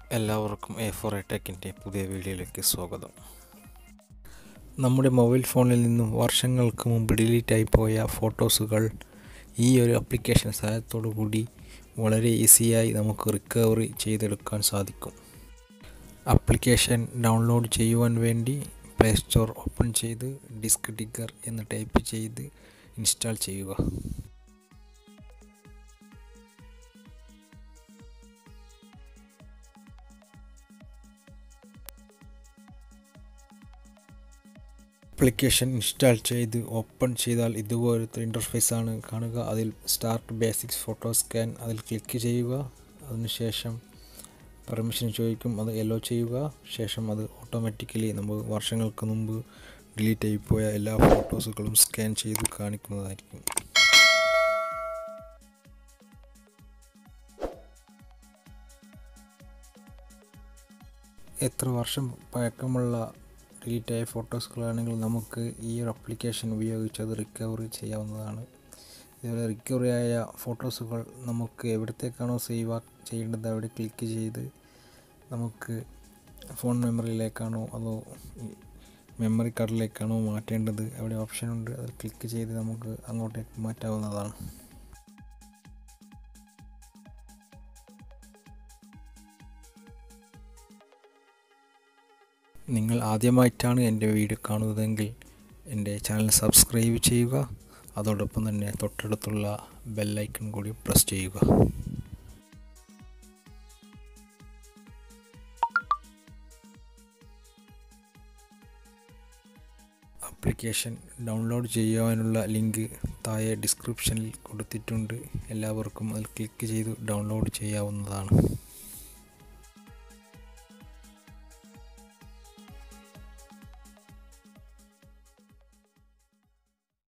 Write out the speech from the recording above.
എല്ലാവർക്കും A four A ടെക്കിൻ്റെ പുതിയ വീഡിയോയിലേക്ക് സ്വാഗതം നമ്മുടെ മൊബൈൽ ഫോണിൽ നിന്നും വർഷങ്ങൾക്ക് മുമ്പ് ഡിലീറ്റായി പോയ ഫോട്ടോസുകൾ ഈ ഒരു ആപ്ലിക്കേഷൻ സഹായത്തോടു കൂടി വളരെ ഈസിയായി നമുക്ക് റിക്കവറി ചെയ്തെടുക്കാൻ സാധിക്കും ആപ്ലിക്കേഷൻ ഡൗൺലോഡ് ചെയ്യുവാൻ വേണ്ടി പ്ലേ സ്റ്റോർ ഓപ്പൺ ചെയ്ത് ഡിസ്ക് ഡിഗർ എന്ന് ടൈപ്പ് ചെയ്ത് ഇൻസ്റ്റാൾ ചെയ്യുക ആപ്ലിക്കേഷൻ ഇൻസ്റ്റാൾ ചെയ്ത് ഓപ്പൺ ചെയ്താൽ ഇതുപോലത്തെ ഇൻ്റർഫേസ് ആണ് കാണുക അതിൽ സ്റ്റാർട്ട് ബേസിക്സ് ഫോട്ടോ സ്കാൻ അതിൽ ക്ലിക്ക് ചെയ്യുക അതിനുശേഷം പെർമിഷൻ ചോദിക്കും അത് എല്ലോ ചെയ്യുക ശേഷം അത് ഓട്ടോമാറ്റിക്കലി നമ്മൾ വർഷങ്ങൾക്ക് മുമ്പ് ഡിലീറ്റ് ആയിപ്പോയ എല്ലാ ഫോട്ടോസുകളും സ്കാൻ ചെയ്ത് കാണിക്കുന്നതായിരിക്കും എത്ര വർഷം പഴക്കമുള്ള ഡിലീറ്റ് ആയ ഫോട്ടോസുകളാണെങ്കിൽ നമുക്ക് ഈ ഒരു ആപ്ലിക്കേഷൻ ഉപയോഗിച്ച് അത് റിക്കവറി ചെയ്യാവുന്നതാണ് ഇതുപോലെ റിക്കവറി ആയ ഫോട്ടോസുകൾ നമുക്ക് എവിടത്തേക്കാണോ സേവ് ചെയ്യേണ്ടത് അവിടെ ക്ലിക്ക് ചെയ്ത് നമുക്ക് ഫോൺ മെമ്മറിയിലേക്കാണോ അതോ മെമ്മറി കാർഡിലേക്കാണോ മാറ്റേണ്ടത് അവിടെ ഓപ്ഷൻ ഉണ്ട് അത് ക്ലിക്ക് ചെയ്ത് നമുക്ക് അങ്ങോട്ടേക്ക് മാറ്റാവുന്നതാണ് നിങ്ങൾ ആദ്യമായിട്ടാണ് എൻ്റെ വീഡിയോ കാണുന്നതെങ്കിൽ എൻ്റെ ചാനൽ സബ്സ്ക്രൈബ് ചെയ്യുക അതോടൊപ്പം തന്നെ തൊട്ടടുത്തുള്ള ബെല്ലൈക്കൺ കൂടി പ്രസ് ചെയ്യുക ആപ്ലിക്കേഷൻ ഡൗൺലോഡ് ചെയ്യുവാനുള്ള ലിങ്ക് താഴെ ഡിസ്ക്രിപ്ഷനിൽ കൊടുത്തിട്ടുണ്ട് എല്ലാവർക്കും അതിൽ ക്ലിക്ക് ചെയ്ത് ഡൗൺലോഡ് ചെയ്യാവുന്നതാണ്